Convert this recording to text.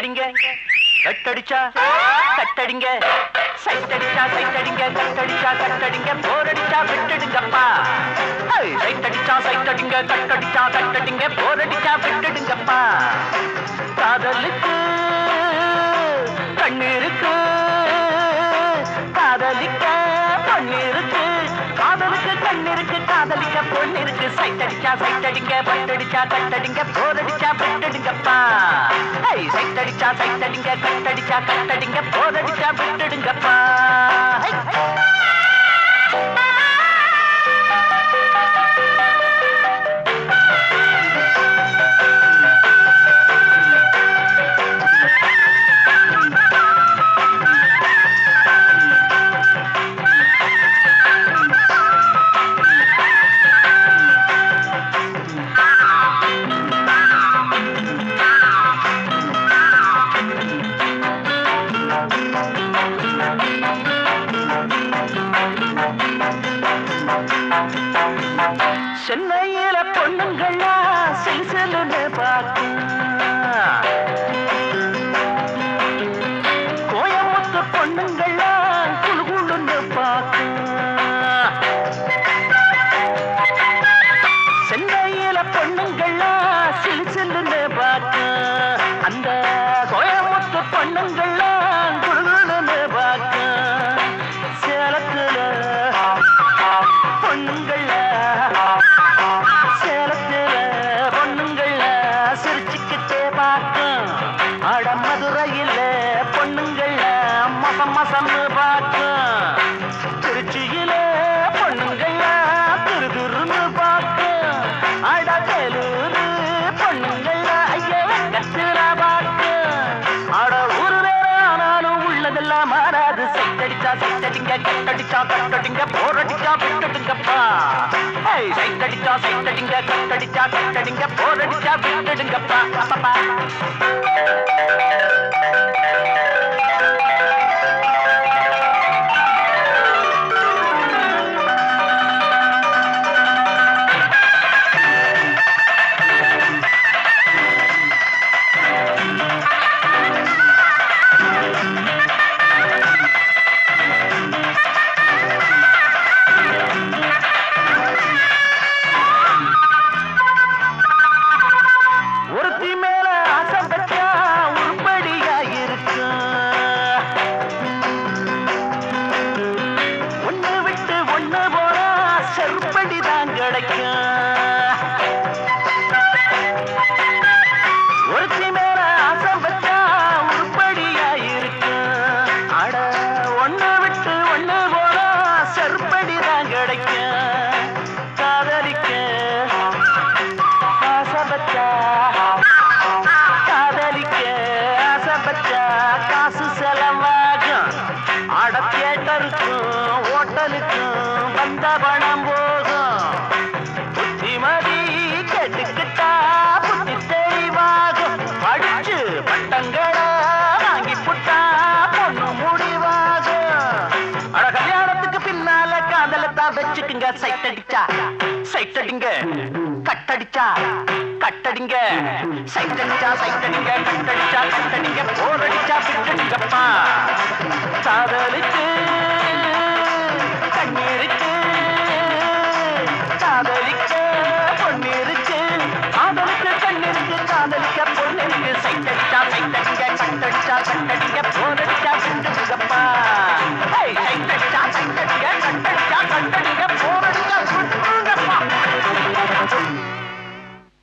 கட்டடிங்க கட்டடிச்சா கட்டடிங்க சைட்டடிச்சா சைட்டடிங்க கட்டடிச்சா கட்டடிங்க போரடிச்சா விட்டுடுங்கப்பா ஐய், சைட்டடிச்சா சைட்டடிங்க கட்டடிச்சா கட்டடிங்க போரடிச்சா விட்டுடுங்கப்பா காதலுக்கு கண்ணீருக்கு காதலிக்க பொண்ணிருக்கு காதலுக்கு கண்ணிருக்கு காதலிக்க பொண்ணிருக்கு சைட்டடிச்சா சைட்டடிங்க பட்டடிச்சா கட்டடிங்க போரடிச்சா விட்டுடுங்கப்பா ஐய், சைட்டடிச்சா சைட்டடிங்க கட்டடிச்சா கட்டடிங்க போரடிச்சா விட்டுடுங்கப்பா ஐ. சென்னையில பொண்ணுங்களா சில்சிலுன்னு பார்க்கும் கோயம்புத்து பொண்ணுங்களா குழுகுழுன்னு பார்க்கும் சென்னையில பொண்ணுங்களா சில்சிலுன்னு பார்க்கும் அந்த கோயம்புத்து பொண்ணுங்களா குழுகுழுன்னு பார்க்கும் சேலத்துல பொண்ணுங்கள சேலத்துல பொண்ணுங்கள சிரிச்சுக்கிட்டே பார்க்கும் அட மதுரையில பொண்ணுங்கள மசம் மசம்னு பார்க்கும் திருச்சியில பொண்ணுங்கள துரு துருன்னு பார்க்கும் அட வேலூரு பொண்ணுங்கள ஐயோ கத்துற பார்க்கும் அட ஒரு நேரம் ஆனாலும் உள்ளதெல்லாம் மாறாது சைட்டடிச்சா சைட்டடிங்க கட்டடிச்சா கட்டடிங்க போரடிச்சா விட்டுடுங்கப்பா ஏய் சைட்டடிச்சா சைட்டடிங்க கட்டடிச்சா கட்டடிங்க போரடிச்சா விட்டுடுங்கப்பா அப்பப்பா ஒருத்தி மேல ஆசை வச்சா உருப்படியா இருக்கும் ஒண்ணு விட்டு ஒண்ணு போனா செருப்படி தான் கிடைக்கும் ஒருத்தி மேல ஆசை வச்சா உருப்படியா இருக்கும் அட ஒண்ணு விட்டு ஒண்ணு போனா செருப்படி தான் கிடைக்கும் காதலிக்க ஆசைப்பட்டா காதலிக்க ஆசைப்பட்டா காசு செலவாகும் அட தியேட்டருக்கும் ஹோட்டலுக்கும் வந்த பணம் போகும் புத்திமதி கேட்டுக்கிட்டா புத்தி தெளிவாகும் படிச்சு பட்டங்களை வாங்கி புட்டா பொண்ணு முடிவாகும் அட கல்யாணத்துக்கு பின்னால காதலத்தான் வச்சுக்குங்க சைட் அடிச்சா சைட் அடிங்க கட்டடிச்சா கட்டடிங்க சைட் அடிச்சா சைட் அடிங்க கட்டடிச்சா கட்டடிங்க போரடிச்சா விட்டுடுங்கப்பா காதலுக்கு கண்ணீருக்கு காதலிக்க பொண்ணிருக்கு காதலுக்கு கண்ணிருக்கு காதலிக்க பொண்ணிருக்கு சைட் அடிச்சா சைட் அடிங்க கட்டடிச்சா கட்டடிங்க